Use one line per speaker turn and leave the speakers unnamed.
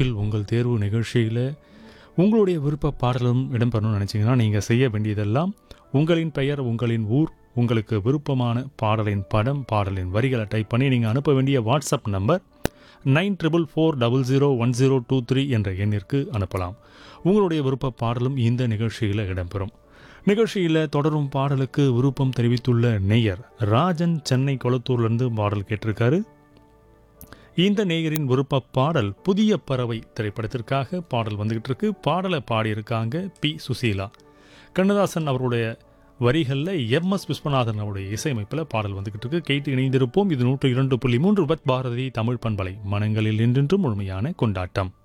வாட்ஸ்அப்பில் உங்கள் தேர்வு நிகழ்ச்சியில் உங்களுடைய விருப்ப பாடலும் இடம்பெறணும்னு நினச்சிங்கன்னா நீங்கள் செய்ய வேண்டியதெல்லாம் உங்களின் பெயர் உங்களின் ஊர் உங்களுக்கு விருப்பமான பாடலின் படம் பாடலின் வரிகளை டைப் பண்ணி நீங்கள் அனுப்ப வேண்டிய WhatsApp number nine triple four double zero one zero two three என்ற எண்ணிற்கு அனுப்பலாம் உங்களுடைய விருப்ப பாடலும் இந்த நிகழ்ச்சியில் இடம்பெறும் நிகழ்ச்சியில் தொடரும் பாடலுக்கு விருப்பம் தெரிவித்துள்ள நேயர் ராஜன் சென்னை கொளத்தூர்லேருந்து பாடல் கேட்டிருக்காரு இந்த நேயரின் விருப்ப பாடல் புதிய பறவை திரைப்படத்திற்காக பாடல் வந்துகிட்டு இருக்கு பாடலை பாடியிருக்காங்க பி சுசீலா கண்ணதாசன் அவருடைய வரிகளில் எம் எஸ் விஸ்வநாதன் அவருடைய இசையமைப்பில் பாடல் வந்துகிட்டு இருக்கு கேட்டு இணைந்திருப்போம் இது நூற்று இரண்டு புள்ளி மூன்று பத் பாரதி தமிழ் பண்பலை மனங்களில் நின்றென்றும் முழுமையான கொண்டாட்டம்